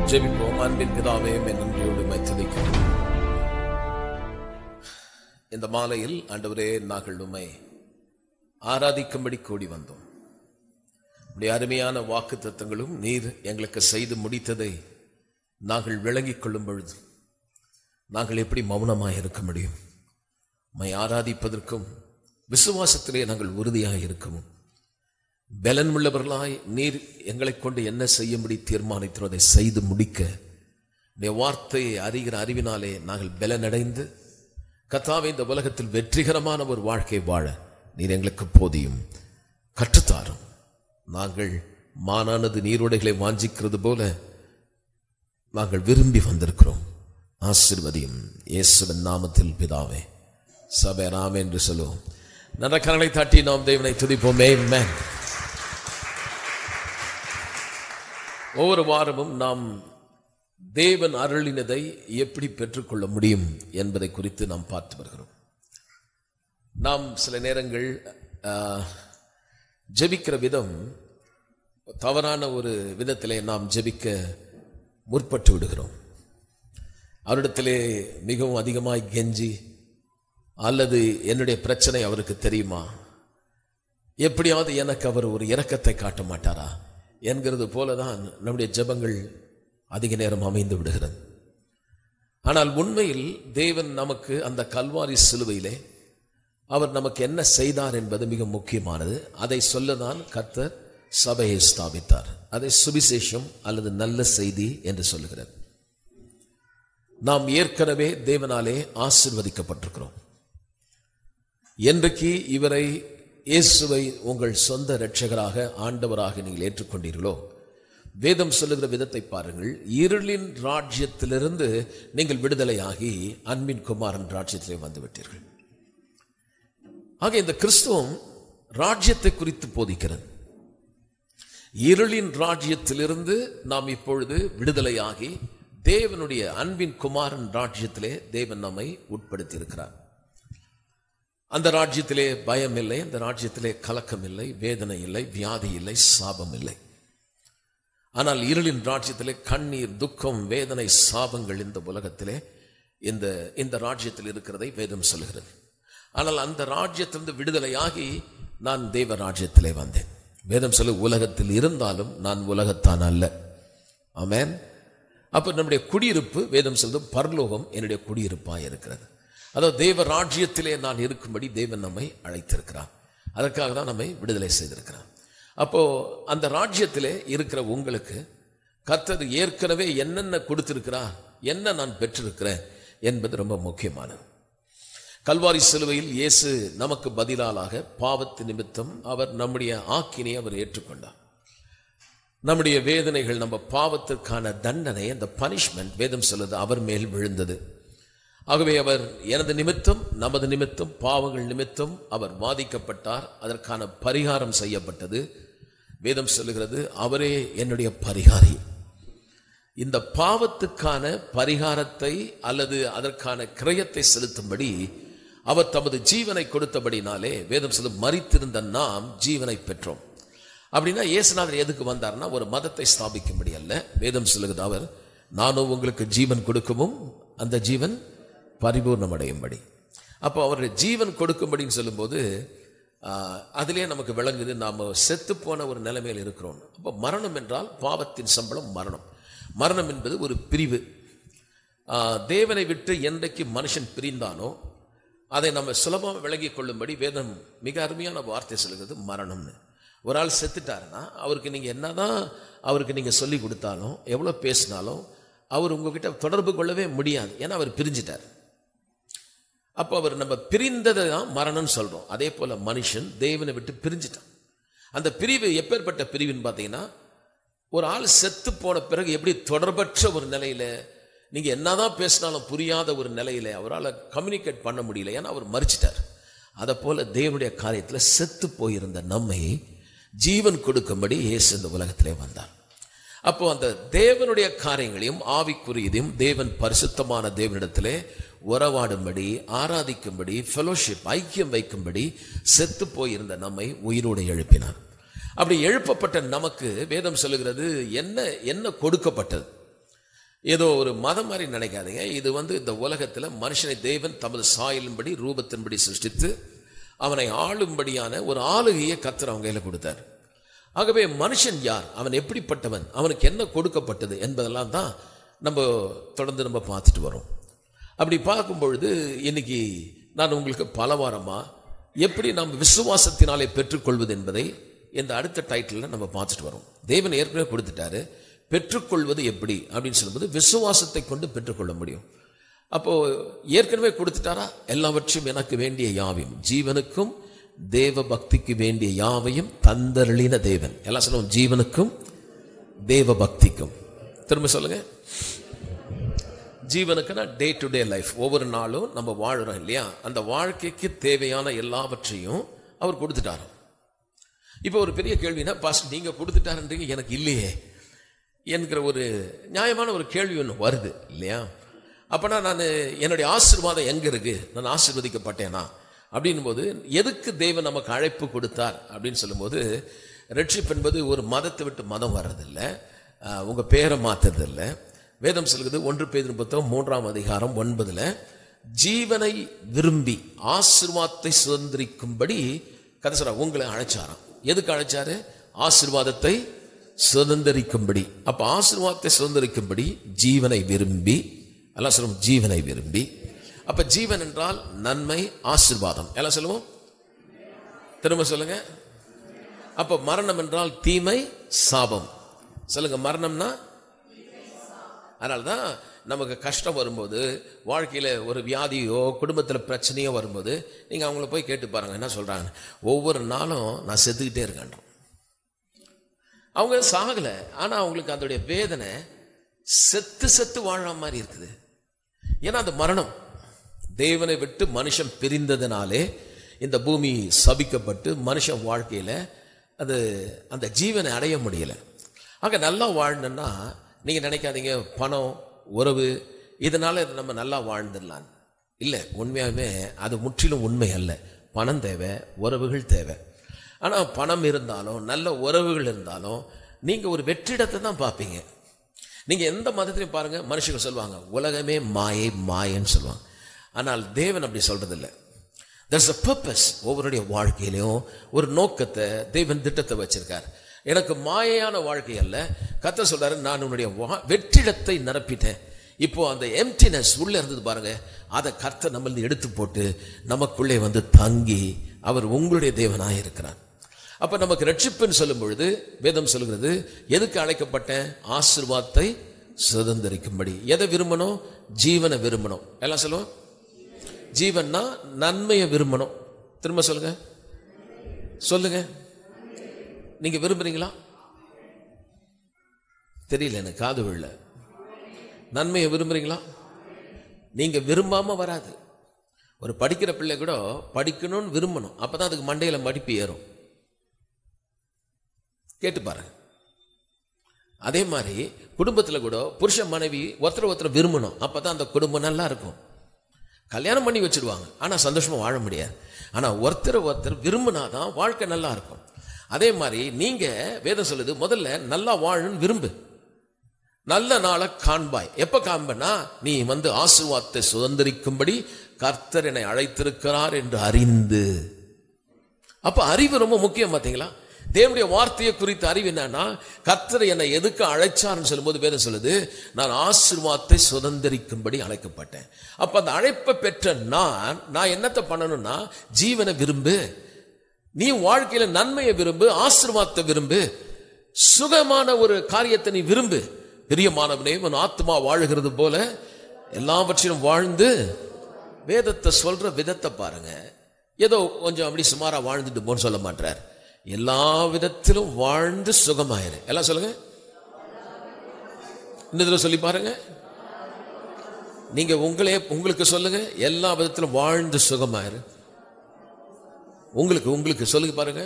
ஜெபிப்போம் அன்பின் பிதாவே நன்றியோடு மைத்துதிக்கிறோம் இந்த மாலையில் ஆண்டவரே நாங்கள் உம்மை ஆராதிக்கும்படி கூடி வந்தோம் உடைய அருமையான வாக்கு தத்தங்களும் நீர் எங்களுக்கு செய்து முடித்ததை நாங்கள் விளங்கிக் கொள்ளும் பொழுது நாங்கள் எப்படி மௌனமாக இருக்க முடியும் உம்மை ஆராதிப்பதற்கும் விசுவாசத்திலே நாங்கள் உறுதியாக இருக்கவும் பலன் உள்ளவர்களாய் நீர் எங்களை கொண்டு என்ன செய்யும்படி தீர்மானித்தோ அதை செய்து முடிக்க உடைய வார்த்தையை அறிகிற அறிவினாலே நாங்கள் பலனடைந்து கத்தாவை இந்த உலகத்தில் வெற்றிகரமான ஒரு வாழ்க்கை வாழ நீர் எங்களுக்கு போதியும் கற்றுத்தாரும் நாங்கள் மானானது நீரோடைகளை வாஞ்சிக்கிறது போல நாங்கள் விரும்பி வந்திருக்கிறோம் ஆசிர்வதியும் இயேசுவின் நாமத்தில் பிதாவே சபை ராம் என்று சொல்லுவோம் நல்ல கரங்களை தட்டி நாம் தேவனை துதிப்போமே மேன் ஒவ்வொரு வாரமும் நாம் தேவன் அருளினதை எப்படி பெற்றுக்கொள்ள முடியும் என்பதை குறித்து நாம் பார்த்து வருகிறோம் நாம் சில நேரங்கள் ஆஹ், ஜெபிக்கிற விதம் தவறான ஒரு விதத்திலே நாம் ஜெபிக்க முற்பட்டு விடுகிறோம் அவரிடத்திலே மிகவும் அதிகமாய் கெஞ்சி அல்லது என்னுடைய பிரச்சனை அவருக்கு தெரியுமா எப்படியாவது எனக்கு அவர் ஒரு இரக்கத்தை காட்ட மாட்டாரா என்கிறது போலதான் நம்முடைய ஜெபங்கள் அதிக நேரம் அமைந்து விடுகிறது ஆனால் உண்மையில் தேவன் நமக்கு அந்த கல்வாரி சிலுவையிலே அவர் நமக்கு என்ன செய்தார் என்பது மிக முக்கியமானது அதை சொல்லதான் கர்த்தர் சபையை ஸ்தாபித்தார் அதை சுவிசேஷம் அல்லது நல்ல செய்தி என்று சொல்லுகிறது நாம் ஏற்கனவே தேவனாலே ஆசிர்வதிக்கப்பட்டிருக்கிறோம் என்றைக்கு இவரை இயேசுவை உங்கள் சொந்த இரட்சகராக ஆண்டவராக நீங்கள் ஏற்றுக்கொண்டீர்களோ வேதம் சொல்லுகிற விதத்தை பாருங்கள் இருளின் ராஜ்யத்திலிருந்து நீங்கள் விடுதலையாகி அன்பின் குமாரன் ராஜ்யத்திலே வந்து விட்டீர்கள் ஆக இந்த கிறிஸ்துவம் ராஜ்யத்தை குறித்து போதிக்கிறது இருளின் ராஜ்யத்திலிருந்து நாம் இப்பொழுது விடுதலையாகி தேவனுடைய அன்பின் குமாரன் ராஜ்யத்திலே தேவன் நம்மை உட்படுத்தி இருக்கிறார் அந்த ராஜ்யத்திலே பயம் இல்லை அந்த ராஜ்யத்திலே கலக்கம் இல்லை வேதனை இல்லை வியாதி இல்லை சாபம் இல்லை ஆனால் இருளின் ராஜ்யத்திலே கண்ணீர் துக்கம் வேதனை சாபங்கள் இந்த உலகத்திலே இந்த இந்த ராஜ்யத்தில் இருக்கிறதை வேதம் சொல்கிறது ஆனால் அந்த ராஜ்யத்திலிருந்து விடுதலையாகி நான் தேவ ராஜ்யத்திலே வந்தேன் வேதம் சொல்லு உலகத்தில் இருந்தாலும் நான் உலகத்தான் அல்ல ஆமென் அப்ப நம்முடைய குடியிருப்பு வேதம் சொல்லும் பரலோகம் என்னுடைய குடியிருப்பாக இருக்கிறது அதாவது தேவ ராஜ்யத்திலே நான் இருக்கும்படி தேவன் நம்மை அழைத்திருக்கிறார் அதற்காக தான் நம்மை விடுதலை செய்திருக்கிறார் அப்போ அந்த ராஜ்யத்திலே இருக்கிற உங்களுக்கு கர்த்தர் ஏற்கனவே என்னென்ன கொடுத்திருக்கிறார் என்ன நான் பெற்றிருக்கிறேன் என்பது ரொம்ப முக்கியமானது கல்வாரி சிலுவையில் இயேசு நமக்கு பதிலாளாக பாவத்து நிமித்தம் அவர் நம்முடைய ஆக்கினை அவர் ஏற்றுக்கொண்டார் நம்முடைய வேதனைகள் நம்ம பாவத்திற்கான தண்டனை அந்த பனிஷ்மெண்ட் வேதம் சொல்லுது அவர் மேல் விழுந்தது ஆகவே அவர் எனது நிமித்தம் நமது நிமித்தம் பாவங்கள் நிமித்தம் அவர் வாதிக்கப்பட்டார் அதற்கான பரிகாரம் செய்யப்பட்டது வேதம் சொல்லுகிறது அவரே என்னுடைய பரிகாரி இந்த பாவத்துக்கான பரிகாரத்தை அல்லது அதற்கான கிரயத்தை செலுத்தும்படி அவர் தமது ஜீவனை கொடுத்தபடினாலே வேதம் சொல்லும் மறித்திருந்த நாம் ஜீவனை பெற்றோம் அப்படின்னா இயேசுநாதர் எதுக்கு வந்தார்னா ஒரு மதத்தை ஸ்தாபிக்கும்படி அல்ல வேதம் சொல்லுகிறது அவர் நானும் உங்களுக்கு ஜீவன் கொடுக்கவும் அந்த ஜீவன் பரிபூர்ணமடையும்படி அப்போ அவருடைய ஜீவன் கொடுக்கும்படின்னு சொல்லும்போது ஆஹ், அதிலே நமக்கு விளங்குது நாம் செத்து போன ஒரு நிலைமையில் இருக்கிறோம் அப்போ மரணம் என்றால் பாவத்தின் சம்பளம் மரணம் மரணம் என்பது ஒரு பிரிவு ஆஹ், தேவனை விட்டு என்றைக்கு மனுஷன் பிரிந்தானோ அதை நம்ம சுலபமாக விளங்கிக் கொள்ளும்படி வேதம் மிக அருமையான வார்த்தை சொல்லுகிறது மரணம்னு ஒரு ஆள் செத்துட்டாருன்னா அவருக்கு நீங்கள் என்னதான் அவருக்கு நீங்கள் சொல்லி கொடுத்தாலும் எவ்வளோ பேசினாலும் அவர் உங்ககிட்ட தொடர்பு கொள்ளவே முடியாது ஏன்னா அவர் பிரிஞ்சிட்டார் அப்போ அவர் நம்ம பிரிந்ததை தான் மரணம்னு சொல்றோம் அதே போல மனுஷன் தேவனை விட்டு பிரிஞ்சிட்டான் அந்த பிரிவு எப்பேற்பட்ட பிரிவுன்னு பார்த்தீங்கன்னா ஒரு ஆள் செத்து போன பிறகு எப்படி தொடர்பற்ற ஒரு நிலையில நீங்க என்னதான் பேசினாலும் புரியாத ஒரு நிலையில அவரால் கம்யூனிகேட் பண்ண முடியல ஏன்னா அவர் மறிச்சிட்டார் அதை போல தேவனுடைய காரியத்தில் செத்து போயிருந்த நம்மை ஜீவன் கொடுக்கும்படி இயேசு இந்த உலகத்திலே வந்தார் அப்போ அந்த தேவனுடைய காரியங்களையும் ஆவிக்குரியதையும் தேவன் பரிசுத்தமான தேவனிடத்திலே உறவாடும்படி ஆராதிக்கும்படி ஃபெலோஷிப் ஐக்கியம் வைக்கும்படி செத்து போயிருந்த நம்மை உயிரோடு எழுப்பினார் அப்படி எழுப்பப்பட்ட நமக்கு வேதம் சொல்லுகிறது என்ன என்ன கொடுக்கப்பட்டது ஏதோ ஒரு மதம் மாதிரி நினைக்காதீங்க இது வந்து இந்த உலகத்தில் மனுஷனை தேவன் தமது சாயலின்படி ரூபத்தின்படி சிருஷ்டித்து அவனை ஆளும்படியான ஒரு ஆளுகையை கத்தர் அவங்க கையில் கொடுத்தார் ஆகவே மனுஷன் யார் அவன் எப்படிப்பட்டவன் அவனுக்கு என்ன கொடுக்கப்பட்டது என்பதெல்லாம் தான் நம்ம தொடர்ந்து நம்ம பார்த்துட்டு வரோம் அப்படி பார்க்கும் பொழுது இன்னைக்கு நான் உங்களுக்கு பல வாரமா எப்படி நாம் விசுவாசத்தினாலே பெற்றுக்கொள்வது என்பதை இந்த அடுத்த டைட்டிலில் நம்ம பார்த்துட்டு வரோம் தேவன் ஏற்கனவே கொடுத்துட்டாரு பெற்றுக்கொள்வது எப்படி அப்படின்னு சொல்லும்போது விசுவாசத்தை கொண்டு பெற்றுக்கொள்ள முடியும் அப்போ ஏற்கனவே கொடுத்துட்டாரா எல்லாவற்றையும் எனக்கு வேண்டிய யாவையும் ஜீவனுக்கும் தேவ பக்திக்கு வேண்டிய யாவையும் தந்தருளின தேவன் எல்லாம் சொல்லுவோம் ஜீவனுக்கும் தேவ பக்திக்கும் திரும்ப சொல்லுங்க ஜீவனுக்குன்னா டே டு டே லைஃப் ஒவ்வொரு நாளும் நம்ம வாழுறோம் இல்லையா அந்த வாழ்க்கைக்கு தேவையான எல்லாவற்றையும் அவர் கொடுத்துட்டாரு இப்போ ஒரு பெரிய கேள்வினா பாஸ்ட் நீங்க கொடுத்துட்டாருன்றீங்க எனக்கு இல்லையே என்கிற ஒரு நியாயமான ஒரு கேள்வி ஒன்று வருது இல்லையா அப்பனா நான் என்னுடைய ஆசீர்வாதம் எங்க இருக்கு நான் ஆசீர்வதிக்கப்பட்டேனா அப்படின் போது எதுக்கு தேவன் நமக்கு அழைப்பு கொடுத்தார் அப்படின்னு சொல்லும்போது ரட்சிப்பு என்பது ஒரு மதத்தை விட்டு மதம் வர்றதில்லை அஹ், உங்க பேரை மாத்துறதில்லை வேதம் சொல்லுது ஒன்று பேதின் புத்தகம் மூன்றாம் அதிகாரம் ஒன்பதுல ஜீவனை விரும்பி ஆசீர்வாதத்தை சுதந்திரிக்கும்படி கதை சொல்ற உங்களை அழைச்சாராம் எதுக்கு அழைச்சாரு ஆசீர்வாதத்தை சுதந்திரிக்கும்படி அப்ப ஆசீர்வாதத்தை சுதந்திரிக்கும்படி ஜீவனை விரும்பி எல்லாம் சொல்லுவோம் ஜீவனை விரும்பி அப்ப ஜீவன் என்றால் நன்மை ஆசீர்வாதம் எல்லாம் சொல்லுவோம் திரும்ப சொல்லுங்க அப்ப மரணம் என்றால் தீமை சாபம் சொல்லுங்க மரணம்னா அதனால தான் நமக்கு கஷ்டம் வரும்போது வாழ்க்கையில் ஒரு வியாதியோ குடும்பத்தில் பிரச்சனையோ வரும்போது நீங்கள் அவங்கள போய் கேட்டு பாருங்க என்ன சொல்கிறாங்க ஒவ்வொரு நாளும் நான் செத்துக்கிட்டே இருக்கேன் அவங்க சாகலை ஆனால் அவங்களுக்கு அதோடைய வேதனை செத்து செத்து வாழற மாதிரி இருக்குது ஏன்னா அந்த மரணம் தேவனை விட்டு மனுஷன் பிரிந்ததுனாலே இந்த பூமி சபிக்கப்பட்டு மனுஷன் வாழ்க்கையில் அது அந்த ஜீவனை அடைய முடியல ஆக நல்லா வாழணும்னா நீங்கள் நினைக்காதீங்க பணம் உறவு இதனால நம்ம நல்லா வாழ்ந்துடலாம் இல்லை உண்மையாகவே அது முற்றிலும் உண்மை அல்ல பணம் தேவை உறவுகள் தேவை ஆனால் பணம் இருந்தாலும் நல்ல உறவுகள் இருந்தாலும் நீங்கள் ஒரு வெற்றிடத்தை தான் பார்ப்பீங்க நீங்க எந்த மதத்திலையும் பாருங்க மனுஷங்க சொல்லுவாங்க உலகமே மாயை மாயன்னு சொல்லுவாங்க ஆனால் தேவன் அப்படி சொல்றதில்லை there's a purpose ஒவ்வொருடைய வாழ்க்கையிலையும் ஒரு நோக்கத்தை தேவன் திட்டத்தை வச்சிருக்கார் எனக்கு மாயையான வாழ்க்கை அல்ல கத்த சொல்றாரு நான் உன்னுடைய வா- வெற்றிடத்தை நிரப்பிட்டேன் இப்போ அந்த எம்டினஸ் உள்ள இருந்தது பாருங்க அதை கர்த்தர் நம்மள எடுத்து போட்டு நமக்குள்ளே வந்து தங்கி அவர் உங்களுடைய தேவனாய் இருக்கிறார் அப்ப நமக்கு ரட்சிப்புன்னு சொல்லும் பொழுது வேதம் சொல்லுகிறது எதுக்கு அழைக்கப்பட்டேன் ஆசீர்வாதத்தை சுதந்திரிக்கும்படி எதை விரும்பணும் ஜீவனை விரும்பணும் எல்லாம் சொல்லுவோம் ஜீவன்னா நன்மையை விரும்பணும் திரும்ப சொல்லுங்க சொல்லுங்க நீங்க விரும்புறீங்களா தெரியல எனக்கு காது விழல நன்மையை விரும்புறீங்களா நீங்க விரும்பாம வராது ஒரு படிக்கிற பிள்ளை கூட படிக்கணும்னு விரும்பணும் அப்பதான் அதுக்கு மண்டையில மடிப்பு ஏறும் கேட்டு பாருங்க அதே மாதிரி குடும்பத்தில் கூட புருஷன் மனைவி ஒருத்தர் ஒருத்தர் விரும்பணும் அப்பதான் அந்த குடும்பம் நல்லா இருக்கும் கல்யாணம் பண்ணி வச்சிருவாங்க ஆனால் சந்தோஷமா வாழ முடியாது ஆனால் ஒருத்தர் ஒருத்தர் விரும்பினாதான் வாழ்க்கை நல்லா இருக்கும் அதே மாதிரி நீங்க வேதம் சொல்லுது முதல்ல நல்லா வாழணும்னு விரும்பு நல்ல நாளை காண்பாய் எப்ப காண்பனா நீ வந்து ஆசீர்வாதத்தை சுதந்திரிக்கும்படி கர்த்தர் என்னை அழைத்திருக்கிறார் என்று அறிந்து அப்ப அறிவு ரொம்ப முக்கியம் பாத்தீங்களா தேவனுடைய வார்த்தையை குறித்த அறிவு என்னன்னா கர்த்தர் என்னை எதுக்கு அழைச்சார்னு சொல்லும்போது வேதம் சொல்லுது நான் ஆசீர்வாதத்தை சுதந்திரிக்கும்படி அழைக்கப்பட்டேன் அப்ப அந்த அழைப்பை பெற்ற நான் நான் என்னத்தை பண்ணணும்னா ஜீவனை விரும்பு நீ வாழ்க்கையில நன்மையை விரும்பு ஆசீர்வாதத்தை விரும்பு சுகமான ஒரு காரியத்தை நீ விரும்பு பிரியமானவனே உன் ஆத்மா வாழுகிறது போல எல்லாவற்றிலும் வாழ்ந்து வேதத்தை சொல்ற விதத்தை பாருங்க ஏதோ கொஞ்சம் அப்படி சுமாரா வாழ்ந்துட்டு போன்னு சொல்ல மாட்டார் எல்லா விதத்திலும் வாழ்ந்து சுகமாயிரு எல்லாம் சொல்லுங்க இந்த இதுல சொல்லி பாருங்க நீங்க உங்களே உங்களுக்கு சொல்லுங்க எல்லா விதத்திலும் வாழ்ந்து சுகமாயிரு உங்களுக்கு உங்களுக்கு சொல்லுங்க பாருங்க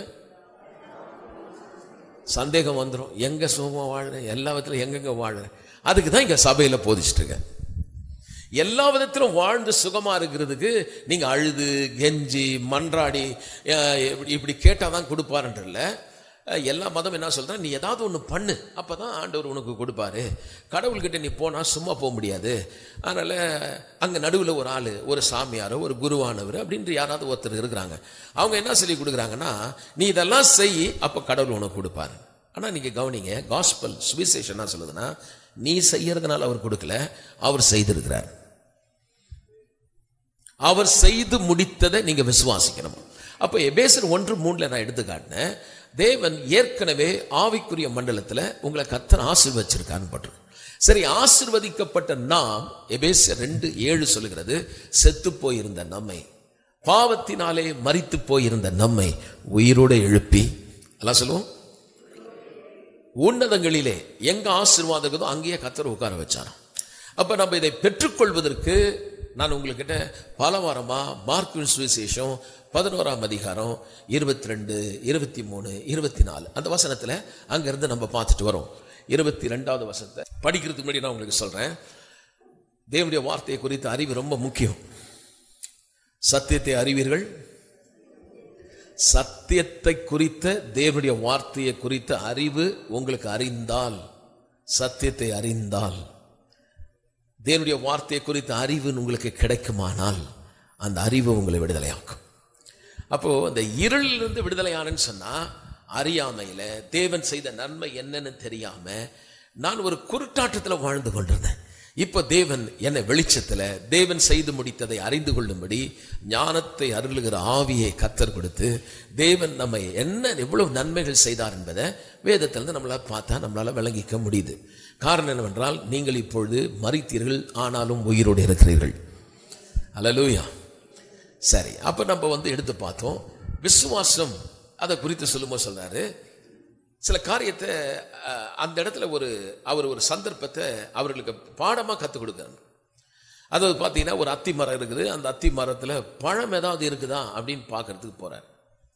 சந்தேகம் வந்துடும் எங்க சுகமா வாழ்றேன் எல்லா விதத்திலும் எங்கெங்க வாழ்றேன் அதுக்கு தான் இங்க சபையில போதிச்சுட்டு இருக்கேன் எல்லா விதத்திலும் வாழ்ந்து சுகமா இருக்கிறதுக்கு நீங்க அழுது கெஞ்சி மன்றாடி அஹ், இப்படி- இப்படி கேட்டாதான் கொடுப்பாருன்றல அஹ், எல்லா மதம் என்ன சொல்றா நீ ஏதாவது ஒன்று பண்ணு அப்பதான் ஆண்டவர் உனக்கு கொடுப்பாரு கடவுள்கிட்ட நீ போனா சும்மா போக முடியாது அதனால அங்க நடுவில் ஒரு ஆளு ஒரு சாமியாரோ ஒரு குருவானவர் அப்படின்ற யாராவது ஒருத்தர் இருக்கிறாங்க அவங்க என்ன சொல்லி கொடுக்குறாங்கன்னா நீ இதெல்லாம் செய் அப்ப கடவுள் உனக்கு கொடுப்பாரு ஆனா நீங்க கவனிங்க காஸ்பல் சுவிசேஷன் என்ன சொல்லுதுன்னா நீ செய்யறதுனால அவர் கொடுக்கல அவர் செய்திருக்கிறார் அவர் செய்து முடித்ததை நீங்க விசுவாசிக்கணும் அப்ப எபேசர் ஒன்று மூணுல நான் எடுத்து காட்டினேன் தேவன் ஏற்கனவே ஆவிக்குரிய மண்டலத்துல உங்களை கத்தர் ஆசீர்வச்சிருக்கான்னு போட்டிருக்கு சரி ஆசிர்வதிக்கப்பட்ட நாம் எபேசர் ரெண்டு ஏழு சொல்லுகிறது செத்து போயிருந்த நம்மை பாவத்தினாலே மரித்து போயிருந்த நம்மை உயிரோடு எழுப்பி எல்லாம் சொல்லுவோம் உன்னதங்களிலே எங்க ஆசீர்வாதம் இருக்குதோ அங்கேயே கத்தர் உட்கார வச்சாராம் அப்ப நம்ம இதை பெற்றுக்கொள்வதற்கு நான் உங்ககிட்ட பல வாரமா மார்க்கின் சுவிசேஷம் பதினோராம் அதிகாரம் இருபத்தி ரெண்டு இருபத்தி மூணு இருபத்தி நாலு அந்த வசனத்துல அங்கிருந்து நம்ம பார்த்துட்டு வரோம் இருபத்தி ரெண்டாவது வசனத்தை படிக்கிறதுக்கு முன்னாடி நான் உங்களுக்கு சொல்றேன் தேவனுடைய வார்த்தையை குறித்த அறிவு ரொம்ப முக்கியம் சத்தியத்தை அறிவீர்கள் சத்தியத்தை குறித்த தேவனுடைய வார்த்தையை குறித்த அறிவு உங்களுக்கு அறிந்தால் சத்தியத்தை அறிந்தால் தேவனுடைய வார்த்தையை குறித்த அறிவு உங்களுக்கு கிடைக்குமானால் அந்த அறிவு உங்களை விடுதலையாக்கும் அப்போ அந்த இருளிலிருந்து விடுதலையானன்னு சொன்னா அறியாமையில தேவன் செய்த நன்மை என்னன்னு தெரியாம நான் ஒரு குருட்டாட்டத்துல வாழ்ந்து கொண்டிருந்தேன் இப்போ தேவன் என்னை வெளிச்சத்துல தேவன் செய்து முடித்ததை அறிந்து கொள்ளும்படி ஞானத்தை அருளுகிற ஆவியை கத்தர் கொடுத்து தேவன் நம்மை என்ன எவ்வளவு நன்மைகள் செய்தார் என்பதை வேதத்திலிருந்து நம்மளால பார்த்தா நம்மளால விளங்கிக்க முடியுது காரணம் என்னவென்றால் நீங்கள் இப்பொழுது மறித்தீர்கள் ஆனாலும் உயிரோடு இருக்கிறீர்கள் அல்லேலூயா சரி அப்ப நம்ம வந்து எடுத்து பார்த்தோம் விசுவாசம் அதை குறித்து சொல்லும்போது சொல்றாரு சில காரியத்தை அஹ், அந்த இடத்துல ஒரு அவர் ஒரு சந்தர்ப்பத்தை அவர்களுக்கு பாடமா கற்றுக் கொடுக்குறாரு அதாவது பார்த்தீங்கன்னா ஒரு அத்தி மரம் இருக்குது அந்த அத்தி மரத்தில் பழம் ஏதாவது இருக்குதா அப்படின்னு பார்க்கறதுக்கு போறார்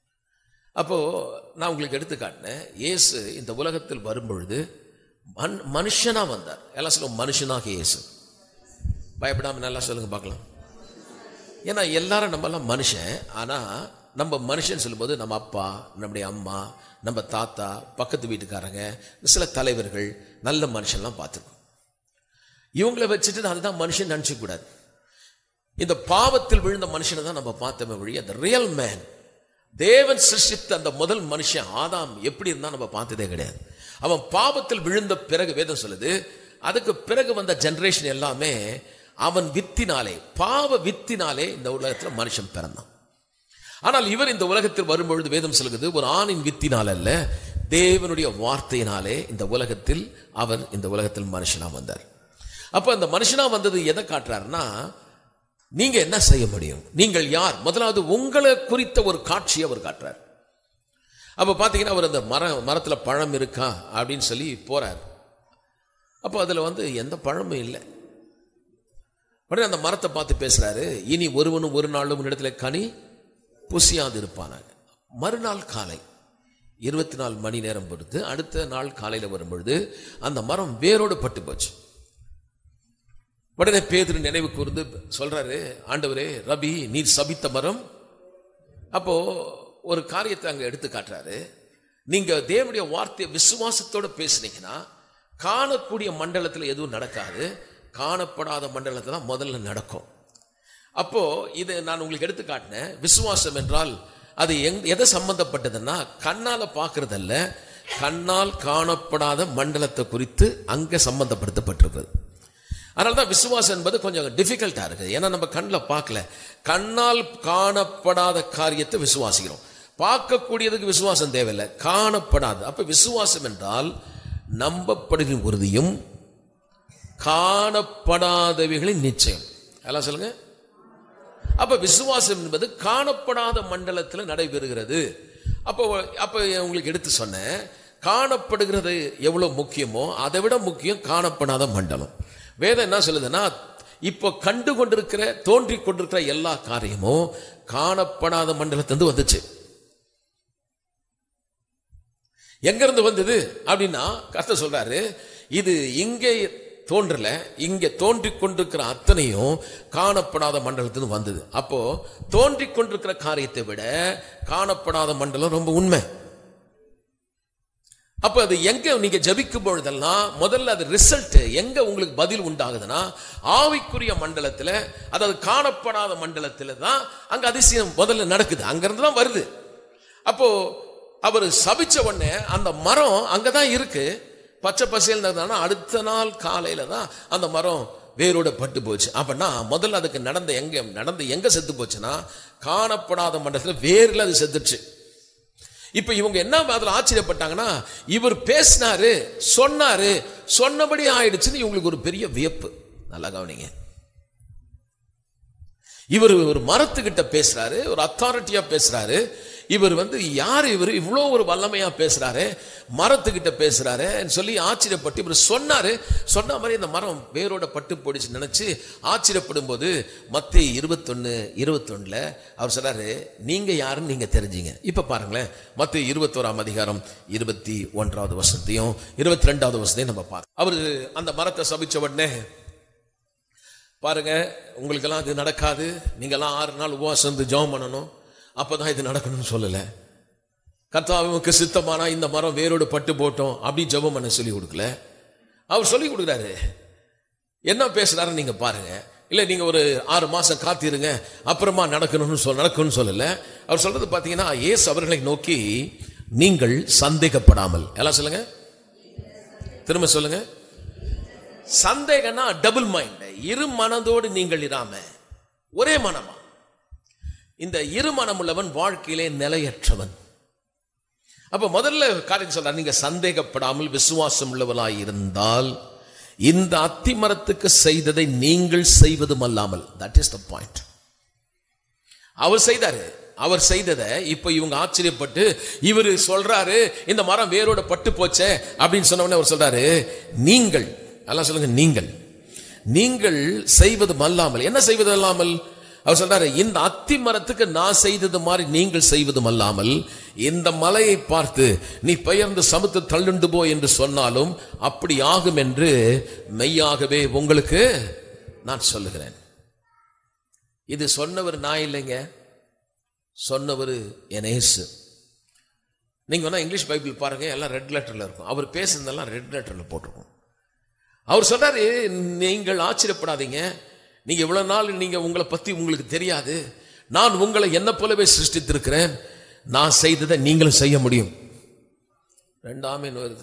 அப்போ நான் உங்களுக்கு எடுத்து காட்டினேன் இயேசு இந்த உலகத்தில் வரும்பொழுது மன் மனுஷனா வந்தார் எல்லாம் சொல்லுவோம் மனுஷனாக இயேசு பயப்படாம நல்லா சொல்லுங்க பார்க்கலாம் ஏன்னா எல்லாரும் நம்மலாம் மனுஷன் ஆனா நம்ம மனுஷன் சொல்லும்போது நம்ம அப்பா நம்முடைய அம்மா நம்ம தாத்தா பக்கத்து வீட்டுக்காரங்க சில தலைவர்கள் நல்ல மனுஷன்லாம் பார்த்துருக்கோம் இவங்களை வச்சுட்டு அதுதான் மனுஷன் நினைச்சுக்க கூடாது இந்த பாவத்தில் விழுந்த மனுஷனை தான் நம்ம பார்த்தோமே வழி அந்த ரியல் மேன் தேவன் சிருஷ்டித்த அந்த முதல் மனுஷன் ஆதாம் எப்படி இருந்தா நம்ம பார்த்ததே கிடையாது அவன் பாவத்தில் விழுந்த பிறகு வேதம் சொல்லுது அதுக்கு பிறகு வந்த ஜெனரேஷன் எல்லாமே அவன் வித்தினாலே பாவ வித்தினாலே இந்த உலகத்துல மனுஷன் பிறந்தான் ஆனால் இவர் இந்த உலகத்தில் வரும்பொழுது வேதம் சொல்லுகிறது ஒரு ஆணின் வித்தினால் அல்ல தேவனுடைய வார்த்தையினாலே இந்த உலகத்தில் அவர் இந்த உலகத்தில் மனுஷனா வந்தார் அப்ப அந்த மனுஷனா வந்தது எதை காட்டுறாருன்னா நீங்க என்ன செய்ய முடியும் நீங்கள் யார் முதலாவது உங்களை குறித்த ஒரு காட்சியை அவர் காட்டுறார் அப்ப பாத்தீங்கன்னா அவர் அந்த மரம் மரத்துல பழம் இருக்கா அப்படின்னு சொல்லி போறார் அப்போ அதுல வந்து எந்த பழமும் இல்லை உடனே அந்த மரத்தை பார்த்து பேசுறாரு இனி ஒருவனும் ஒரு நாளும் இடத்துல கனி புசியாது இருப்பானாங்க மறுநாள் காலை இருபத்தி நாலு மணி நேரம் பொறுத்து அடுத்த நாள் காலையில் வரும்பொழுது அந்த மரம் வேரோடு பட்டு போச்சு உடனே பேதுரு நினைவு கூர்ந்து சொல்றாரு ஆண்டவரே ரபி நீர் சபித்த மரம் அப்போ ஒரு காரியத்தை அங்க எடுத்து காட்டுறாரு நீங்க தேவனுடைய வார்த்தையை விசுவாசத்தோட பேசுனீங்கன்னா காணக்கூடிய மண்டலத்தில் எதுவும் நடக்காது காணப்படாத மண்டலத்தில் தான் முதல்ல நடக்கும் அப்போ இதை நான் உங்களுக்கு எடுத்து காட்டினேன் விசுவாசம் என்றால் அது எங் எதை சம்பந்தப்பட்டதுன்னா கண்ணால பார்க்கறதல்ல கண்ணால் காணப்படாத மண்டலத்தை குறித்து அங்க சம்பந்தப்படுத்தப்பட்டிருக்குது அதனால தான் விசுவாசம் என்பது கொஞ்சம் டிஃபிகல்ட்டா இருக்குது ஏன்னா நம்ம கண்ணில் பார்க்கல கண்ணால் காணப்படாத காரியத்தை விசுவாசிக்கிறோம் பார்க்கக்கூடியதுக்கு விசுவாசம் தேவையில்லை காணப்படாது அப்ப விசுவாசம் என்றால் நம்பப்படுகிற உறுதியும் காணப்படாதவைகளின் நிச்சயம் எல்லாம் சொல்லுங்க அப்ப விசுவாசம் என்பது காணப்படாத மண்டலத்தில் நடைபெறுகிறது அப்போ அப்ப உங்களுக்கு எடுத்து சொன்னேன் காணப்படுகிறது எவ்வளவு முக்கியமோ அதை விட முக்கியம் காணப்படாத மண்டலம் வேதம் என்ன சொல்லுதுன்னா இப்போ கண்டு கொண்டிருக்கிற தோன்றி கொண்டிருக்கிற எல்லா காரியமும் காணப்படாத மண்டலத்திலிருந்து வந்துச்சு எங்க இருந்து வந்தது அப்படின்னா கர்த்தர் சொல்றாரு இது இங்கே தோன்றல இங்க தோன்றி கொண்டிருக்கிற அத்தனையும் காணப்படாத மண்டலத்திலிருந்து வந்தது அப்போ தோன்றி கொண்டிருக்கிற காரியத்தை விட காணப்படாத மண்டலம் ரொம்ப உண்மை அப்ப அது எங்க நீங்க ஜபிக்கும் பொழுதெல்லாம் முதல்ல அது ரிசல்ட் எங்க உங்களுக்கு பதில் உண்டாகுதுன்னா ஆவிக்குரிய மண்டலத்துல அதாவது காணப்படாத மண்டலத்துல தான் அங்க அதிசயம் முதல்ல நடக்குது அங்கிருந்து தான் வருது அப்போ அவர் சபிச்ச உடனே அந்த மரம் அங்கதான் இருக்கு பச்சை பசேல் இருந்ததுனா அடுத்த நாள் காலையில தான் அந்த மரம் வேரோட பட்டு போச்சு அப்படின்னா முதல்ல அதுக்கு நடந்த எங்க நடந்து எங்க செத்து போச்சுன்னா காணப்படாத மண்டலத்துல வேர்ல அது செத்துச்சு இப்ப இவங்க என்ன அதுல ஆச்சரியப்பட்டாங்கன்னா இவர் பேசினாரு சொன்னாரு சொன்னபடி ஆயிடுச்சுன்னு இவங்களுக்கு ஒரு பெரிய வியப்பு நல்லா கவனிங்க இவர் ஒரு மரத்துக்கிட்ட பேசுறாரு ஒரு அத்தாரிட்டியா பேசுறாரு இவர் வந்து யார் இவர் இவ்வளோ ஒரு வல்லமையா பேசுறாரு மரத்துக்கிட்ட பேசுறாரு சொல்லி ஆச்சரியப்பட்டு இவர் சொன்னாரு சொன்ன மாதிரி இந்த மரம் வேரோட பட்டு போடிச்சு நினைச்சு ஆச்சரியப்படும் போது மத்திய இருபத்தொன்னு இருபத்தொன்னுல அவர் சொல்றாரு நீங்க யாருன்னு நீங்க தெரிஞ்சீங்க இப்ப பாருங்களேன் மத்திய இருபத்தோராம் அதிகாரம் இருபத்தி ஒன்றாவது வருஷத்தையும் இருபத்தி ரெண்டாவது வருஷத்தையும் நம்ம பார்க்க அவர் அந்த மரத்தை சபிச்ச உடனே பாருங்க உங்களுக்கெல்லாம் இது நடக்காது நீங்கெல்லாம் ஆறு நாள் உபவாசம் இருந்து ஜெபம் பண்ணணும் அப்பதான் இது நடக்கணும்னு சொல்லல கர்த்தாவுக்கு சித்தமானா இந்த மரம் வேரோடு பட்டு போட்டோம் அப்படி ஜெபம் பண்ண சொல்லி கொடுக்கல அவர் சொல்லி கொடுக்குறாரு என்ன பேசுறாருன்னு நீங்க பாருங்க இல்ல நீங்க ஒரு ஆறு மாசம் காத்திருங்க அப்புறமா நடக்கணும்னு சொல் நடக்கணும்னு சொல்லல அவர் சொல்றது பாத்தீங்கன்னா இயேசு அவர்களை நோக்கி நீங்கள் சந்தேகப்படாமல் எல்லாம் சொல்லுங்க திரும்ப சொல்லுங்க சந்தேகம்னா டபுள் மைண்ட் இரு மனதோடு நீங்கள் இராம ஒரே மனமா இந்த இரு மனம் உள்ளவன் வாழ்க்கையிலே நிலையற்றவன் அப்ப முதல்ல காரியம் சொல்றார் நீங்க சந்தேகப்படாமல் விசுவாசம் உள்ளவளாய் இருந்தால் இந்த அத்திமரத்துக்கு செய்ததை நீங்கள் செய்வதும் அல்லாமல் தட் இஸ் த பாயிண்ட் அவர் செய்தாரு அவர் செய்ததை இப்ப இவங்க ஆச்சரியப்பட்டு இவர் சொல்றாரு இந்த மரம் வேரோட பட்டு போச்சே அப்படின்னு சொன்ன உடனே அவர் சொல்றாரு நீங்கள் எல்லாம் சொல்லுங்க நீங்கள் நீங்கள் செய்வதும் அல்லாமல் என்ன செய்வது அல்லாமல் அவர் சொல்றாரு இந்த அத்தி மரத்துக்கு நான் செய்தது மாதிரி நீங்கள் செய்வதும் அல்லாமல் இந்த மலையை பார்த்து நீ பெயர்ந்து சமுத்து தள்ளுண்டு போ என்று சொன்னாலும் அப்படி ஆகும் என்று மெய்யாகவே உங்களுக்கு நான் சொல்லுகிறேன் இது சொன்னவர் நான் இல்லைங்க சொன்னவர் எனேசு நீங்க வேணா இங்கிலீஷ் பைபிள் பாருங்க எல்லாம் ரெட் லெட்டர்ல இருக்கும் அவர் பேசுனதெல்லாம் ரெட் லெட்டர்ல போட்டிருக்கும் அவர் சொல்றாரு நீங்கள் ஆச்சரியப்படாதீங்க நீங்க இவ்வளவு நாள் நீங்க உங்களை பத்தி உங்களுக்கு தெரியாது நான் உங்களை என்ன போலவே சிருஷ்டித்திருக்கிறேன் நான் செய்ததை நீங்களும் செய்ய முடியும் ரெண்டாமேன்னு வருது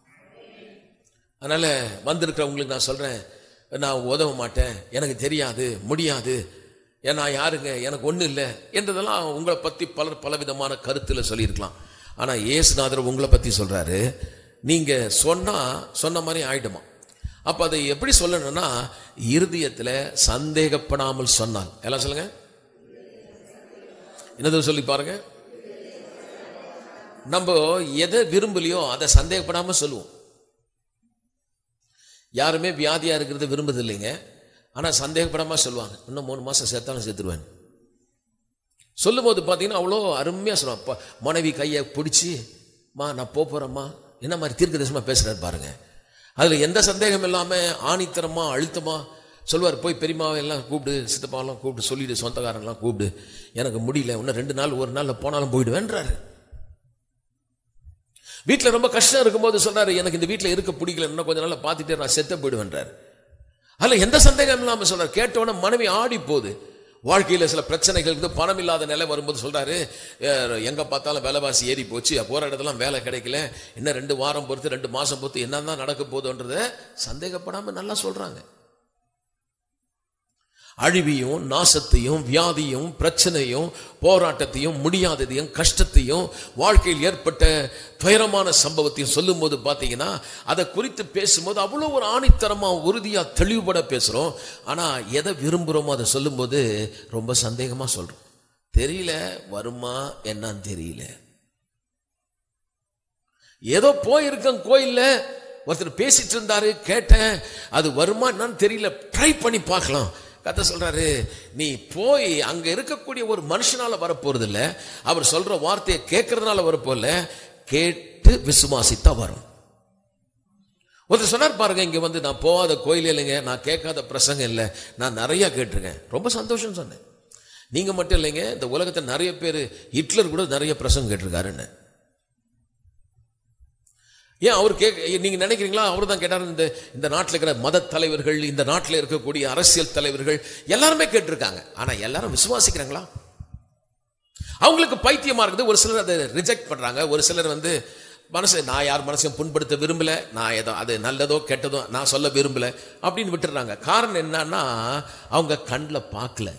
அதனால வந்திருக்கிறவங்களுக்கு நான் சொல்றேன் நான் உதவ மாட்டேன் எனக்கு தெரியாது முடியாது ஏன்னா யாருங்க எனக்கு ஒன்றும் இல்லை என்றதெல்லாம் உங்களை பத்தி பலர் பலவிதமான கருத்துல சொல்லியிருக்கலாம் ஆனா இயேசுநாதர் உங்களை பத்தி சொல்றாரு நீங்க சொன்னா சொன்ன மாதிரி ஆயிடுமா அப்ப அதை எப்படி சொல்லணும்னா இருதயத்துல சந்தேகப்படாமல் சொன்னால் எல்லாம் சொல்லுங்க என்னது சொல்லி பாருங்க நம்ம எதை விரும்பலையோ அதை சந்தேகப்படாம சொல்லுவோம் யாருமே வியாதியா இருக்கிறத விரும்புது இல்லைங்க ஆனா சந்தேகப்படாம சொல்லுவாங்க இன்னும் மூணு மாசம் சேர்த்தாலும் சேர்த்துருவேன் சொல்லும் போது பார்த்தீங்கன்னா அவ்வளோ அருமையா சொல்லுவான் ப- மனைவி கையை பிடிச்சி மா நான் போப் போறேம்மா என்ன மாதிரி தீர்க்க தரிசனமா பேசுறாரு பாருங்க அதுல எந்த சந்தேகம் இல்லாம ஆணித்தரமா அழுத்தமா சொல்வார் போய் பெரியம்மாவை எல்லாம் கூப்பிடு சித்தப்பாவெல்லாம் கூப்பிட்டு சொல்லிடு சொந்தக்காரன்லாம் கூப்பிடு எனக்கு முடியல இன்னும் ரெண்டு நாள் ஒரு நாள்ல போனாலும் போயிடுவேன்றாரு வீட்டில் ரொம்ப கஷ்டம் இருக்கும்போது சொல்றாரு எனக்கு இந்த வீட்டில் இருக்க பிடிக்கல இன்னும் கொஞ்ச நாள்ல பார்த்துட்டே நான் செத்த போயிடுவேன்றாரு அதில் எந்த சந்தேகம் இல்லாம சொல்றாரு கேட்டவொடனே மனைவி ஆடி போகுது வாழ்க்கையில சில பிரச்சனைகள் இருக்குது பணம் இல்லாத நிலை வரும்போது சொல்றாரு "அஹ், எங்க பார்த்தாலும் விலைவாசி ஏறி போச்சு போற இடத்துலாம் வேலை கிடைக்கல இன்னும் ரெண்டு வாரம் பொறுத்து ரெண்டு மாசம் பொறுத்து என்னதான் நடக்க போகுதுன்றத சந்தேகப்படாம நல்லா சொல்றாங்க அழிவையும் நாசத்தையும் வியாதியும் பிரச்சனையும் போராட்டத்தையும் முடியாததையும் கஷ்டத்தையும் வாழ்க்கையில் ஏற்பட்ட துயரமான சம்பவத்தையும் சொல்லும்போது பார்த்தீங்கன்னா அதை குறித்து பேசும்போது அவ்வளோ ஒரு ஆணித்தரமா உறுதியா தெளிவுபட பேசுறோம் ஆனா எதை விரும்புகிறோமோ அதை சொல்லும்போது ரொம்ப சந்தேகமா சொல்றோம் தெரியல வருமா என்னன்னு தெரியல ஏதோ போயிருக்கேன் கோயில்ல ஒருத்தர் பேசிட்டு இருந்தாரு கேட்டேன் அது வருமா என்னன்னு தெரியல ட்ரை பண்ணி பார்க்கலாம் கத்த சொல்றாரு நீ போய் அங்க இருக்கக்கூடிய ஒரு மனுஷனால வரப்போறது இல்ல அவர் சொல்ற வார்த்தையை கேட்கறதுனால வரப்போல கேட்டு விசுவாசித்தா வரும் ஒருத்தர் சொன்னார் பாருங்க இங்க வந்து நான் போகாத கோயில் இல்லைங்க நான் கேட்காத பிரசங்கம் இல்லை நான் நிறைய கேட்டிருக்கேன் ரொம்ப சந்தோஷம் சொன்னேன் நீங்க மட்டும் இல்லைங்க இந்த உலகத்தில் நிறைய பேர் ஹிட்லர் கூட நிறைய பிரசங்கம் கேட்டிருக்காருன்னு ஏன் அவர் கேட்க நீங்க நினைக்கிறீங்களா அவர் தான் கேட்டார் இந்த இந்த நாட்டில் இருக்கிற மத தலைவர்கள் இந்த நாட்டில் இருக்கக்கூடிய அரசியல் தலைவர்கள் எல்லாருமே கேட்டிருக்காங்க ஆனா எல்லாரும் விசுவாசிக்கிறாங்களா அவங்களுக்கு பைத்தியமா இருக்குது ஒரு சிலர் அதை ரிஜெக்ட் பண்றாங்க ஒரு சிலர் வந்து மனசு நான் யார் மனசையும் புண்படுத்த விரும்பல நான் ஏதோ அது நல்லதோ கெட்டதோ நான் சொல்ல விரும்பல அப்படின்னு விட்டுறாங்க காரணம் என்னன்னா அவங்க கண்ணில் பார்க்கல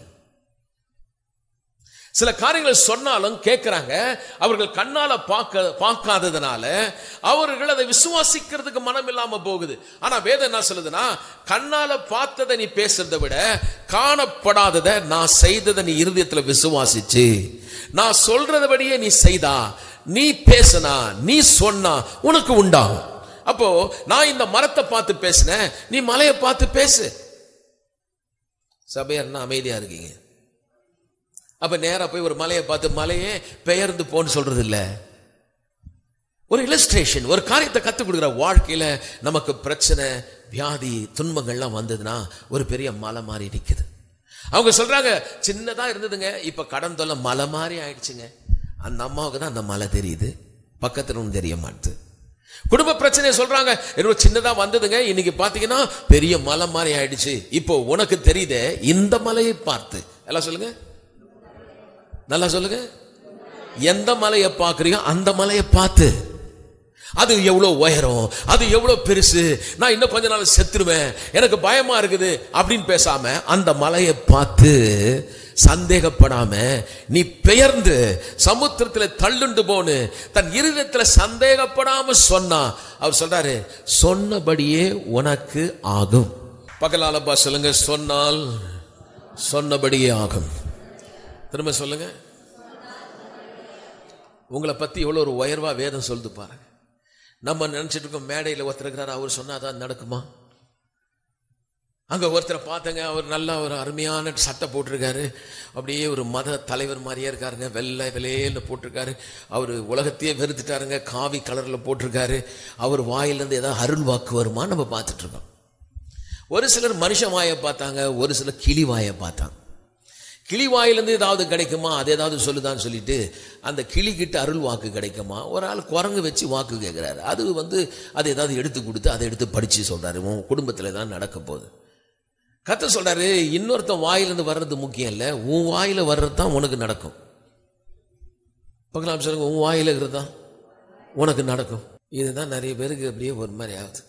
சில காரியங்களை சொன்னாலும் கேட்கிறாங்க அவர்கள் கண்ணால பார்க்க பார்க்காததுனால அவர்கள் அதை விசுவாசிக்கிறதுக்கு மனம் இல்லாம போகுது ஆனா வேதம் என்ன சொல்லுதுன்னா கண்ணால பார்த்ததை நீ பேசுறதை விட காணப்படாததை நான் செய்ததை நீ இருதயத்துல விசுவாசிச்சு நான் சொல்றதபடியே நீ செய்தா நீ பேசினா நீ சொன்னா உனக்கு உண்டாகும் அப்போ நான் இந்த மரத்தை பார்த்து பேசினேன் நீ மலையை பார்த்து பேசு சபையார்னா அமைதியா இருக்கீங்க அப்ப நேரா போய் ஒரு மலையை பார்த்து மலையே பெயர்ந்து போன்னு சொல்றது இல்ல ஒரு இல்லஸ்ட்ரேஷன் ஒரு காரியத்தை கத்துக் கொடுக்குற வாழ்க்கையில நமக்கு பிரச்சனை வியாதி துன்பங்கள்லாம் வந்ததுன்னா ஒரு பெரிய மலை மாதிரி நிக்குது அவங்க சொல்றாங்க சின்னதா இருந்ததுங்க இப்ப கடன் தொல்லை மலை மாதிரி ஆயிடுச்சுங்க அந்த அம்மாவுக்கு தான் அந்த மலை தெரியுது பக்கத்துல ஒன்றும் தெரிய மாட்டுது குடும்ப பிரச்சனையை சொல்றாங்க என்னோட சின்னதா வந்ததுங்க இன்னைக்கு பாத்தீங்கன்னா பெரிய மலை மாதிரி ஆயிடுச்சு இப்போ உனக்கு தெரியுதே இந்த மலையை பார்த்து எல்லாம் சொல்லுங்க நல்லா சொல்லுங்க எந்த மலையை பார்க்கறியோ அந்த மலையை பார்த்து அது எவ்வளோ உயரம் அது எவ்வளோ பெருசு நான் இன்னும் கொஞ்ச நாள் செத்துருவேன் எனக்கு பயமா இருக்குது அப்படின்னு பேசாம அந்த மலையை பார்த்து சந்தேகப்படாம நீ பெயர்ந்து சமுத்திரத்துல தள்ளுண்டு போன்னு தன் இருதயத்துல சந்தேகப்படாம சொன்னா அவர் சொல்றாரு சொன்னபடியே உனக்கு ஆகும் பகலாலப்பா சொல்லுங்க சொன்னால் சொன்னபடியே ஆகும் திரும்ப சொல்லுங்க உங்களை பத்தி எவ்வளவு ஒரு உயர்வா வேதம் சொல்லுது பாருங்க நம்ம நினைச்சிட்டு இருக்கோம் மேடையில் ஒருத்தர் இருக்கிறார் அவர் சொன்னாதான் நடக்குமா அங்க ஒருத்தரை பார்த்தங்க அவர் நல்லா ஒரு அருமையான சட்டை போட்டிருக்காரு அப்படியே ஒரு மத தலைவர் மாதிரியே இருக்காருங்க வெள்ளை வெள்ளையில போட்டிருக்காரு அவர் உலகத்தையே வெறுத்துட்டாருங்க காவி கலர்ல போட்டிருக்காரு அவர் வாயிலிருந்து ஏதாவது அருள் வாக்கு வருமா நம்ம பார்த்துட்டு இருக்கோம் ஒரு சிலர் மனுஷ வாயை பார்த்தாங்க ஒரு சிலர் கிளி வாயை பார்த்தாங்க கிளி வாயிலிருந்து ஏதாவது கிடைக்குமா அது ஏதாவது சொல்லுதான்னு சொல்லிட்டு அந்த கிளி கிட்ட அருள் வாக்கு கிடைக்குமா ஒரு ஆள் குரங்கு வச்சு வாக்கு கேட்குறாரு அது வந்து அது ஏதாவது எடுத்து கொடுத்து அதை எடுத்து படித்து சொல்கிறாரு உன் குடும்பத்தில் தான் நடக்க போகுது கத்த சொல்றாரு இன்னொருத்தன் வாயிலிருந்து வர்றது முக்கியம் இல்லை உன் வாயில வர்றது தான் உனக்கு நடக்கும் பக்கலாம் சொல்லுங்க உன் வாயில இருக்கிறது தான் உனக்கு நடக்கும் இதுதான் நிறைய பேருக்கு அப்படியே ஒரு மாதிரி ஆகுது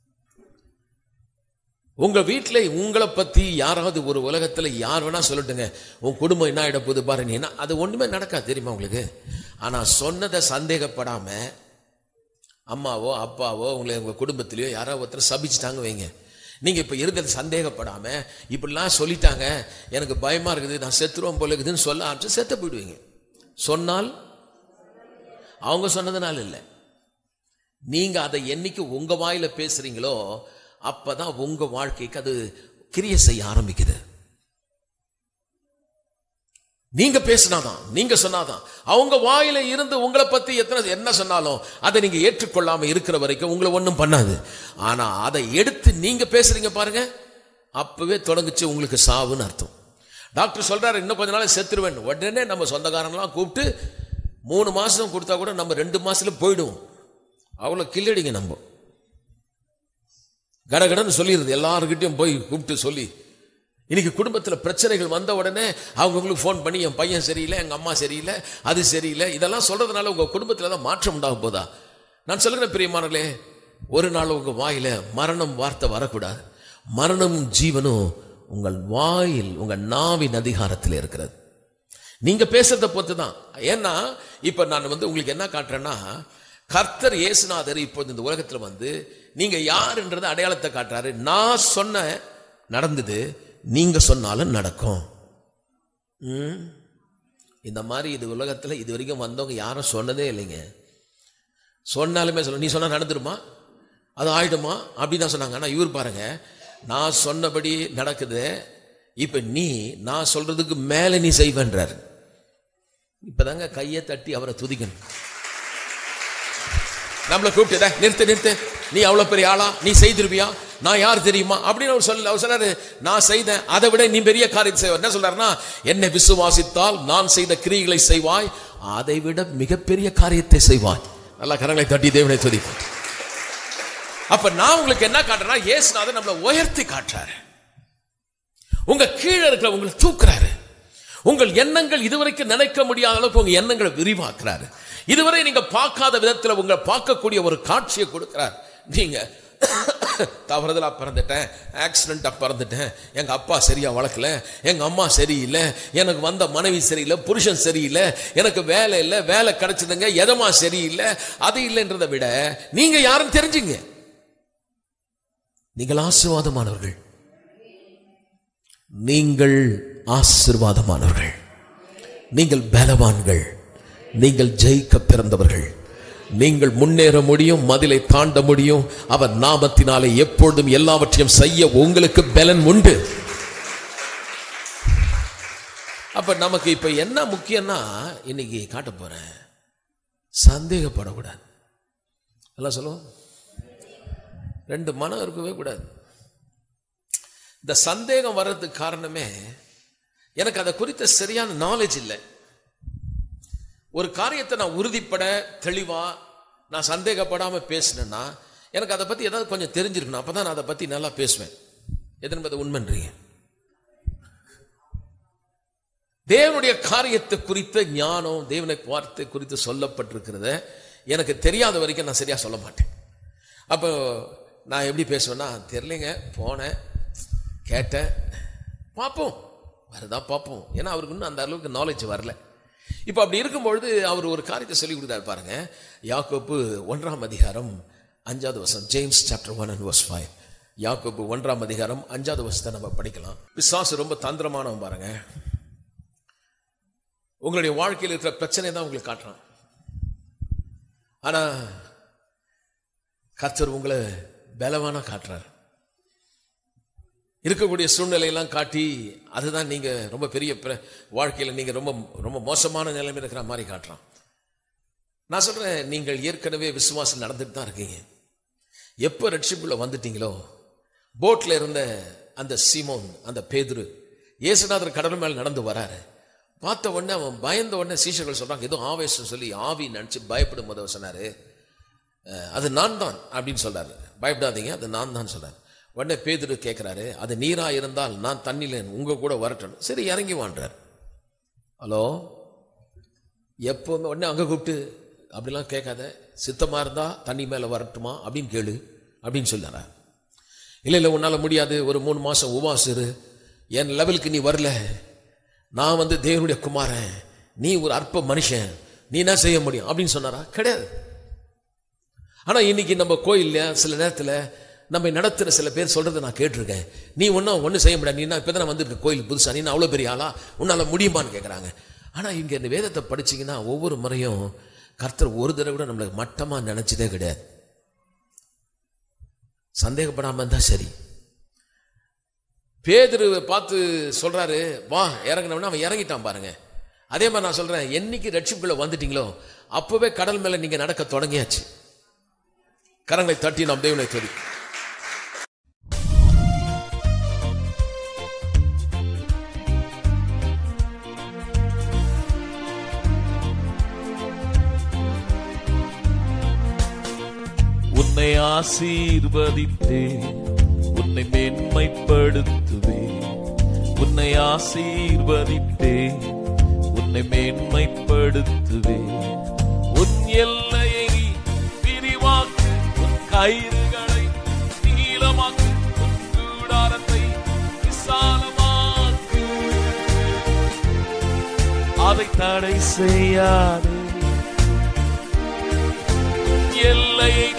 உங்க வீட்டில் உங்களை பத்தி யாராவது ஒரு உலகத்துல யார் வேணா சொல்லட்டுங்க உன் குடும்பம் என்ன ஆயிட போகுது பாருங்க என்ன அது ஒண்ணுமே நடக்காது தெரியுமா உங்களுக்கு ஆனா சொன்னதை சந்தேகப்படாம அம்மாவோ அப்பாவோ உங்களை உங்க குடும்பத்திலயோ யாரோ ஒருத்தர் சபிச்சுட்டாங்க வைங்க நீங்க இப்ப இருந்தது சந்தேகப்படாம இப்படிலாம் சொல்லிட்டாங்க எனக்கு பயமா இருக்குது நான் செத்துருவோம் போல இருக்குதுன்னு சொல்ல ஆரம்பிச்சு செத்து போயிடுவீங்க சொன்னால் அவங்க சொன்னதுனால இல்லை நீங்க அதை என்னைக்கு உங்க வாயில பேசுறீங்களோ அப்பதான் உங்க வாழ்க்கைக்கு அது கிரியை செய்ய ஆரம்பிக்குது நீங்க பேசினாதான் நீங்க சொன்னாதான் அவங்க வாயில இருந்து உங்களை பத்தி எத்தனை என்ன சொன்னாலும் அதை நீங்க ஏற்றுக்கொள்ளாம இருக்கிற வரைக்கும் உங்களை ஒன்றும் பண்ணாது ஆனா அதை எடுத்து நீங்க பேசுறீங்க பாருங்க அப்பவே தொடங்குச்சு உங்களுக்கு சாவுன்னு அர்த்தம் டாக்டர் சொல்றாரு இன்னும் கொஞ்ச நாள் செத்துருவேன் உடனே நம்ம சொந்தக்காரங்களாம் கூப்பிட்டு மூணு மாசம் கொடுத்தா கூட நம்ம ரெண்டு மாசத்துல போயிடுவோம் அவ்வளோ கில்லடிங்க நம்ம கடகடன்னு சொல்லிடுது எல்லாருக்கிட்டையும் போய் கூப்பிட்டு சொல்லி இன்னைக்கு குடும்பத்தில் பிரச்சனைகள் வந்த உடனே அவங்கவுங்களுக்கு ஃபோன் பண்ணி என் பையன் சரியில்லை எங்கள் அம்மா சரியில்லை அது சரியில்லை இதெல்லாம் சொல்றதுனால உங்கள் குடும்பத்தில் தான் மாற்றம் உண்டாக போதா நான் சொல்கிறேன் பிரியமானங்களே ஒரு நாள் உங்கள் வாயில மரணம் வார்த்தை வரக்கூடாது மரணமும் ஜீவனும் உங்கள் வாயில் உங்கள் நாவின் அதிகாரத்தில் இருக்கிறது நீங்க பேசுறத பொறுத்து தான் ஏன்னா இப்ப நான் வந்து உங்களுக்கு என்ன காட்டுறேன்னா கர்த்தர் இயேசுநாதர் இப்போது இந்த உலகத்துல வந்து நீங்க யாருன்றத அடையாளத்தை காட்டுறாரு நான் சொன்ன நடந்தது நீங்க சொன்னாலும் நடக்கும் ம்? இந்த மாதிரி இது உலகத்துல இது வரைக்கும் வந்தவங்க யாரும் சொன்னதே இல்லைங்க சொன்னாலுமே சொல்ல நீ சொன்னா நடந்துருமா அது ஆயிடுமா அப்படி தான் சொன்னாங்க ஆனா இவர் பாருங்க நான் சொன்னபடி நடக்குது இப்ப நீ நான் சொல்றதுக்கு மேல நீ செய்வேன்றார் இப்பதாங்க கையை தட்டி அவரை துதிக்கணும் நம்மளை கூப்பிட்டு "டேய், நிறுத்து நிறுத்து நீ அவ்வளவு பெரிய ஆளா நீ செய்திருப்பியா நான் யார் தெரியுமா அப்படின்னு அவர் சொல்ல அவர் சொன்னாரு நான் செய்தேன் அதை விட நீ பெரிய காரியத்தை செய்வார் என்ன சொல்றாருன்னா என்னை விசுவாசித்தால் நான் செய்த கிரியைகளை செய்வாய் அதை விட மிகப்பெரிய காரியத்தை செய்வாய் நல்லா கரங்களை தட்டி தேவனை துதிப்போம் அப்ப நான் உங்களுக்கு என்ன காட்டுறேன்னா இயேசுநாதர் நம்மளை உயர்த்தி காட்டுறாரு உங்க கீழே இருக்கிற உங்களை தூக்குறாரு உங்கள் எண்ணங்கள் இதுவரைக்கும் நினைக்க முடியாத அளவுக்கு உங்க எண்ணங்களை விரிவாக்குறாரு இதுவரை நீங்க பார்க்காத விதத்துல உங்களை பார்க்கக்கூடிய ஒரு காட்சியை கொடுக்கிறார் நீங்க தவறுதலா பிறந்துட்டேன் ஆக்சிடென்ட்டா பிறந்துட்டேன் எங்க அப்பா சரியா வளர்க்கல எங்க அம்மா சரியில்லை எனக்கு வந்த மனைவி சரியில்லை புருஷன் சரியில்லை எனக்கு வேலை இல்லை வேலை கிடைச்சதுங்க எதமா சரியில்லை அது இல்லைன்றதை விட நீங்க யாரும் தெரிஞ்சுங்க நீங்கள் ஆசீர்வாதமானவர்கள் நீங்கள் ஆசீர்வாதமானவர்கள் நீங்கள் பலவான்கள் நீங்கள் ஜெயிக்க பிறந்தவர்கள் நீங்கள் முன்னேற முடியும் மதிலை தாண்ட முடியும் அவர் நாமத்தினாலே எப்பொழுதும் எல்லாவற்றையும் செய்ய உங்களுக்கு பலன் உண்டு அப்ப நமக்கு இப்ப என்ன முக்கியம்னா இன்னைக்கு காட்ட போறேன் சந்தேகப்படக்கூடாது எல்லாம் சொல்லுவோம் ரெண்டு மனம் இருக்கவே கூடாது இந்த சந்தேகம் வர்றதுக்கு காரணமே எனக்கு அதை குறித்த சரியான நாலேஜ் இல்லை ஒரு காரியத்தை நான் உறுதிப்பட தெளிவா நான் சந்தேகப்படாம பேசினேன்னா எனக்கு அதை பத்தி ஏதாவது கொஞ்சம் தெரிஞ்சிருக்கணும் அப்பதான் நான் அதை பத்தி நல்லா பேசுவேன் எதன்பதை உண்மைன்றீங்க தேவனுடைய காரியத்தை குறித்த ஞானம் தேவனை வார்த்தை குறித்து சொல்லப்பட்டிருக்கிறத எனக்கு தெரியாத வரைக்கும் நான் சரியா சொல்ல மாட்டேன் அப்போ நான் எப்படி பேசுவேன்னா தெரியலைங்க போனேன் கேட்டேன் பார்ப்போம் வருதா பார்ப்போம் ஏன்னா அவருக்கு இன்னும் அந்த அளவுக்கு நாலேஜ் வரல இப்போ அப்படி இருக்கும்பொழுது அவர் ஒரு காரியத்தை சொல்லி கொடுத்தாரு பாருங்க யாக்கோப்பு ஒன்றாம் அதிகாரம் அஞ்சாவது வருஷம் James chapter one and verse five யாக்கோப்பு ஒன்றாம் அதிகாரம் அஞ்சாவது வருஷத்தை நம்ம படிக்கலாம் விசுவாசம் ரொம்ப தந்திரமானவன் பாருங்க உங்களுடைய வாழ்க்கையில் இருக்கிற பிரச்சனை தான் உங்களுக்கு காட்டுறான் ஆனா கர்த்தர் உங்களை பலவானா காட்டுறார் இருக்கக்கூடிய சூழ்நிலையெல்லாம் காட்டி அதுதான் நீங்க ரொம்ப பெரிய பிர- வாழ்க்கையில நீங்க ரொம்ப ரொம்ப மோசமான நிலைமையில் இருக்கிற மாதிரி காட்டுறான் நான் சொல்றேன் நீங்கள் ஏற்கனவே விசுவாசம் நடந்துட்டு தான் இருக்கீங்க எப்போ ரட்சிப்புல வந்துட்டீங்களோ போட்ல இருந்த அந்த சீமோன் அந்த பேதுரு இயேசுநாதர் கடல் மேல் நடந்து வராரு பார்த்த உடனே அவன் பயந்த உடனே சீஷர்கள் சொல்றாங்க ஏதோ ஆவேசம் சொல்லி ஆவி நினைச்சு பயப்படும் போது அவர் சொன்னாரு அஹ், அது நான் தான் அப்படின்னு சொல்றாரு பயப்படாதீங்க அது நான் தான் சொல்றாரு உடனே பேதுரு கேட்கிறாரு அது நீரா இருந்தால் நான் தண்ணியில் உங்க கூட வரட்டும் சரி இறங்கி வான்றார் ஹலோ எப்பவுமே உடனே அங்க கூப்பிட்டு அப்படிலாம் கேட்காத சித்தமா இருந்தா தண்ணி மேல வரட்டுமா அப்படின்னு கேளு அப்படின்னு சொன்னாரா இல்லை இல்லை உன்னால முடியாது ஒரு மூணு மாசம் உபவாசம் இரு என் லெவலுக்கு நீ வரல நான் வந்து தேவனுடைய குமாரன் நீ ஒரு அற்ப மனுஷன் நீ என்ன செய்ய முடியும் அப்படின்னு சொன்னாரா கிடையாது ஆனா இன்னைக்கு நம்ம கோயில்ல சில நேரத்துல நம்ம நடத்துற சில பேர் சொல்றதை நான் கேட்டிருக்கேன் நீ ஒன்றும் ஒன்றும் செய்ய முடியாது நீ இப்போ தான் வந்திருக்க கோயில் புதுசா நீ அவ்வளோ பெரிய ஆளா உன்னால முடியுமான்னு கேட்குறாங்க ஆனா இங்க இந்த வேதத்தை படிச்சீங்கன்னா ஒவ்வொரு முறையும் கர்த்தர் ஒரு தடவை கூட நம்மளை மட்டமா நினைச்சதே கிடையாது சந்தேகப்படாம இருந்தா சரி பேதுரு பார்த்து சொல்றாரு வா இறங்கினவன அவன் இறங்கிட்டான் பாருங்க அதே மாதிரி நான் சொல்றேன் என்னைக்கு ரட்சிப்புக்குள்ள வந்துட்டீங்களோ அப்பவே கடல் மேல நீங்க நடக்க தொடங்கியாச்சு கரங்களை தட்டி நாம் தேவனை தொடி உன்னை ஆசீர்வதித்தே உன்னை மேன்மைப்படுத்துவே உன்னை ஆசீர்வதித்தே உன்னை மேன்மைப்படுத்துவே உன் எல்லையை நீ விரிவாக்கு உன் கயிறுகளை நீளமாக்கு உன் கூடாரத்தை விசாலமாக்கு அதை தடை செய்யாதே எல்லையை